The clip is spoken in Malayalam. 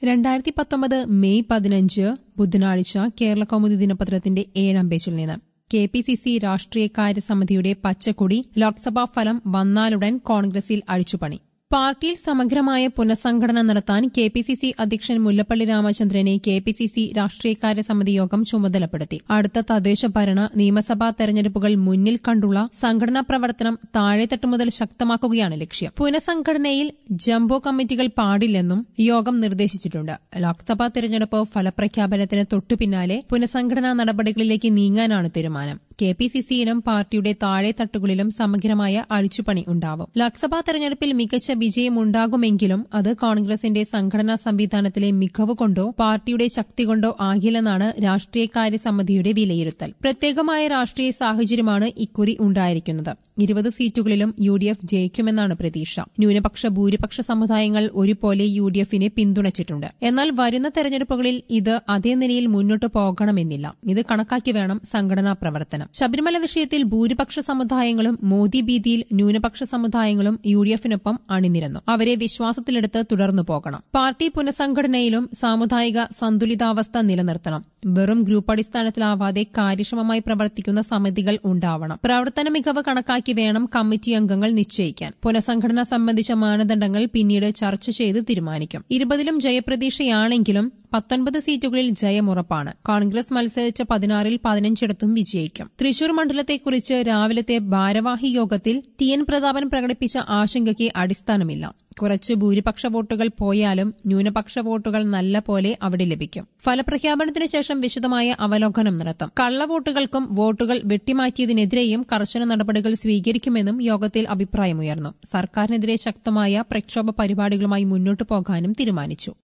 രണ്ടായിരത്തി പത്തൊമ്പത് മെയ് പതിനഞ്ച് ബുധനാഴ്ച കേരള കൗമുദി ദിനപത്രത്തിന്റെ ഏഴാം പേജിൽ നിന്ന് കെ പി സി സി രാഷ്ട്രീയകാര്യ സമിതിയുടെ പച്ചക്കൊടി ലോക്സഭാ ഫലം വന്നാലുടൻ കോൺഗ്രസിൽ അഴിച്ചുപണി പാർട്ടിയിൽ സമഗ്രമായ പുനഃസംഘടന നടത്താൻ കെ പി സി സി അധ്യക്ഷൻ മുല്ലപ്പള്ളി രാമചന്ദ്രനെ കെ പി സി സി രാഷ്ട്രീയകാര്യ സമിതി യോഗം ചുമതലപ്പെടുത്തി അടുത്ത തദ്ദേശ ഭരണ നിയമസഭാ തെരഞ്ഞെടുപ്പുകൾ മുന്നിൽ കണ്ടുള്ള സംഘടനാ പ്രവർത്തനം താഴെത്തട്ട് മുതൽ ശക്തമാക്കുകയാണ് ലക്ഷ്യം പുനഃസംഘടനയിൽ ജംബോ കമ്മിറ്റികൾ പാടില്ലെന്നും യോഗം നിർദ്ദേശിച്ചിട്ടുണ്ട് ലോക്സഭാ തെരഞ്ഞെടുപ്പ് ഫലപ്രഖ്യാപനത്തിന് തൊട്ടുപിന്നാലെ പുനഃസംഘടനാ നടപടികളിലേക്ക് നീങ്ങാനാണ് തീരുമാനം കെ പി സി സിയിലും പാർട്ടിയുടെ താഴെത്തട്ടുകളിലും സമഗ്രമായ അഴിച്ചുപണി ഉണ്ടാവും ലോക്സഭാ തെരഞ്ഞെടുപ്പിൽ മികച്ച വിജയമുണ്ടാകുമെങ്കിലും അത് കോൺഗ്രസിന്റെ സംഘടനാ സംവിധാനത്തിലെ മികവ് കൊണ്ടോ പാർട്ടിയുടെ ശക്തി കൊണ്ടോ ആകില്ലെന്നാണ് രാഷ്ട്രീയകാര്യ സമിതിയുടെ വിലയിരുത്തൽ പ്രത്യേകമായ രാഷ്ട്രീയ സാഹചര്യമാണ് ഇക്കുറി ഉണ്ടായിരിക്കുന്നത് ഇരുപത് സീറ്റുകളിലും യു ഡി എഫ് ജയിക്കുമെന്നാണ് പ്രതീക്ഷ ന്യൂനപക്ഷ ഭൂരിപക്ഷ സമുദായങ്ങൾ ഒരുപോലെ യു ഡി എഫിനെ പിന്തുണച്ചിട്ടുണ്ട് എന്നാൽ വരുന്ന തെരഞ്ഞെടുപ്പുകളിൽ ഇത് അതേ നിലയിൽ മുന്നോട്ട് പോകണമെന്നില്ല ഇത് കണക്കാക്കി വേണം സംഘടനാ പ്രവർത്തനം ശബരിമല വിഷയത്തിൽ ഭൂരിപക്ഷ സമുദായങ്ങളും മോദി ഭീതിയിൽ ന്യൂനപക്ഷ സമുദായങ്ങളും യു ഡി എഫിനൊപ്പം അണിനിരന്നു അവരെ വിശ്വാസത്തിലെടുത്ത് തുടർന്നു പോകണം പാർട്ടി പുനഃസംഘടനയിലും സാമുദായിക സന്തുലിതാവസ്ഥ നിലനിർത്തണം വെറും ഗ്രൂപ്പ് അടിസ്ഥാനത്തിലാവാതെ കാര്യക്ഷമമായി പ്രവർത്തിക്കുന്ന സമിതികൾ ഉണ്ടാവണം പ്രവർത്തന മികവ് കണക്കാക്കി വേണം കമ്മിറ്റി അംഗങ്ങൾ നിശ്ചയിക്കാൻ പുനഃസംഘടന സംബന്ധിച്ച മാനദണ്ഡങ്ങൾ പിന്നീട് ചർച്ച ചെയ്ത് തീരുമാനിക്കും ഇരുപതിലും ജയപ്രതീക്ഷയാണെങ്കിലും പത്തൊൻപത് സീറ്റുകളിൽ ജയമുറപ്പാണ് കോൺഗ്രസ് മത്സരിച്ച പതിനാറിൽ പതിനഞ്ചിടത്തും വിജയിക്കും തൃശൂർ മണ്ഡലത്തെക്കുറിച്ച് രാവിലത്തെ ഭാരവാഹി യോഗത്തിൽ ടി എൻ പ്രതാപൻ പ്രകടിപ്പിച്ച ആശങ്കയ്ക്ക് അടിസ്ഥാനമില്ല കുറച്ച് ഭൂരിപക്ഷ വോട്ടുകൾ പോയാലും ന്യൂനപക്ഷ വോട്ടുകൾ നല്ല പോലെ അവിടെ ലഭിക്കും ഫലപ്രഖ്യാപനത്തിന് ശേഷം വിശദമായ അവലോകനം നടത്തും കള്ളവോട്ടുകൾക്കും വോട്ടുകൾ വെട്ടിമാറ്റിയതിനെതിരെയും കർശന നടപടികൾ സ്വീകരിക്കുമെന്നും യോഗത്തിൽ അഭിപ്രായമുയർന്നു സർക്കാരിനെതിരെ ശക്തമായ പ്രക്ഷോഭ പരിപാടികളുമായി മുന്നോട്ടു പോകാനും തീരുമാനിച്ചു